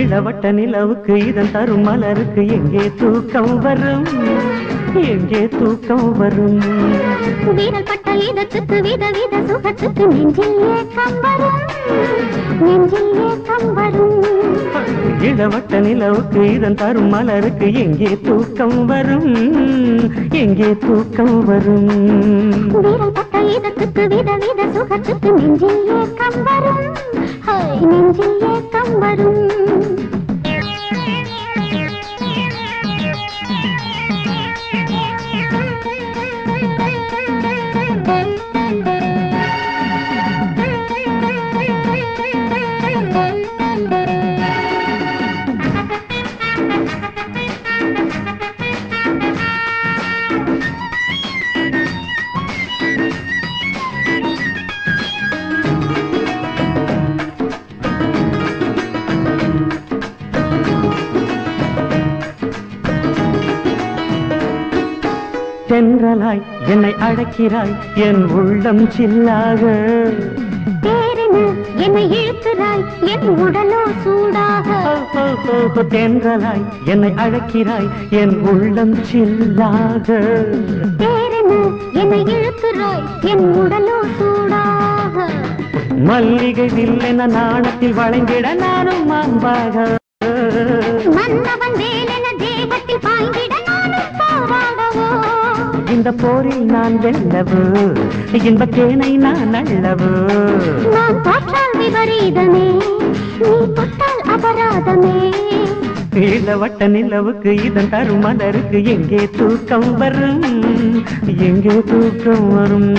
இளவட்ட நிலவுக்கு இதன் தரும் மலருக்கு எங்கே தூக்கம் வரும் எங்கே தூக்கம் வரும் வீரல் பட்ட இதத்துக்கு வித வித சுகத்துக்கு நெஞ்சில் ஏக்கம் வரும் நெஞ்சில் ஏக்கம் வரும் இளவட்ட நிலவுக்கு இதன் தரும் மலருக்கு எங்கே தூக்கம் வரும் எங்கே தூக்கம் வரும் வீரல் பட்ட இதத்துக்கு வித வித சுகத்துக்கு நெஞ்சில் ஏக்கம் வரும் ஹாய், நெஞ்சில் ஏக்கம் வரும் தென்றலாய் என்னை அழைக்கிறாய் என் உள்ளம் சில்லாக தேரென என்னை இழுக்கிறாய் என் உடலோ சூடாக ஓ, ஓ, ஓ, ஓ, தென்றலாய் என்னை அழைக்கிறாய் என் உள்ளம் சில்லாக தேரென என்னை இழுக்கிறாய் என் உடலோ சூடாக மல்லிகை வில்லென நாணத்தில் வளைந்திட நானும் மாம்பாக மன்னவன் வேலென தேகத்தில் பாய்ந்திட நானும் போராடவோ இந்த போரில் நான் வெல்லவோ இன்பத் தேனை நான் அள்ளவோ நான் தோற்றால் விபரீதமே நீ தொட்டால் அபராதமே இளவட்ட நிலவுக்கு இதன் தரும் மலருக்கு எங்கே தூக்கம் வரும் எங்கே தூக்கம் வரும்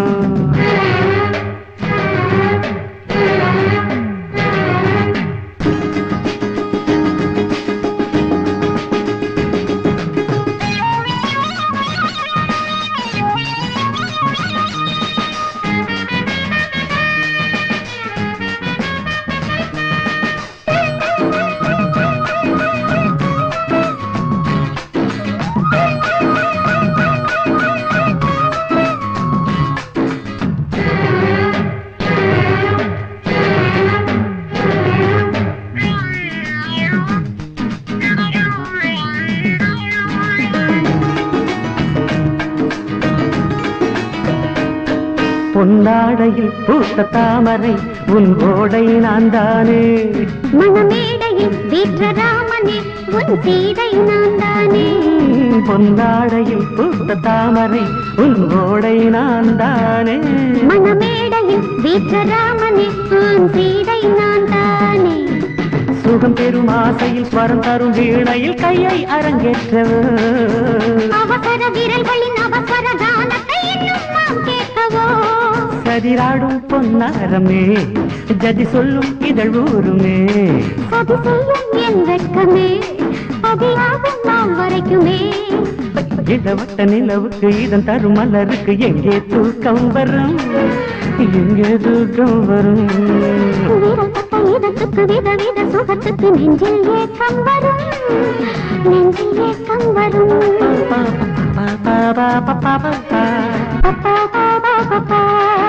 பொன்னாடையில் பூத்த தாமரை உன் ஓடை நான் தானே மணமேடையில் வீற்ற ராமனே உன் சீதை நான் தானே பொன்னாடையில் பூத்த தாமரை உன் ஓடை நான் தானே மணமேடையில் வீற்ற ராமனே உன் சீதை நான் தானே சுகம் பெறும் ஆசையில் ஸ்வரம் தரும் வீணையில் கையை அரங்கேற்றவோ அவசர விரல்களின் அவசர கானத்தை இன்னும் நாம் கேட்கவோ சதிராடும் பொன்னாரமே ஜதி சொல்லும் இதழ் ஊருமே சதி செய்யும் என் வெட்கமே பதியாகும் நாம் வரைக்குமே இடவட்ட நிலவுக்கு இதன் தரும் மலருக்கு எங்கே தூக்கம் வரும் எங்கே தூக்கம் வரும் வீரல் பட்ட இதத்துக்கு வித வித சுகத்துக்கு நெஞ்சில் ஏக்கம் வரும் நெஞ்சில் ஏக்கம் வரும் பா, பா, பா, பா, பா, பா, பா, பா. பப்பா, பா, பா, பா, பா.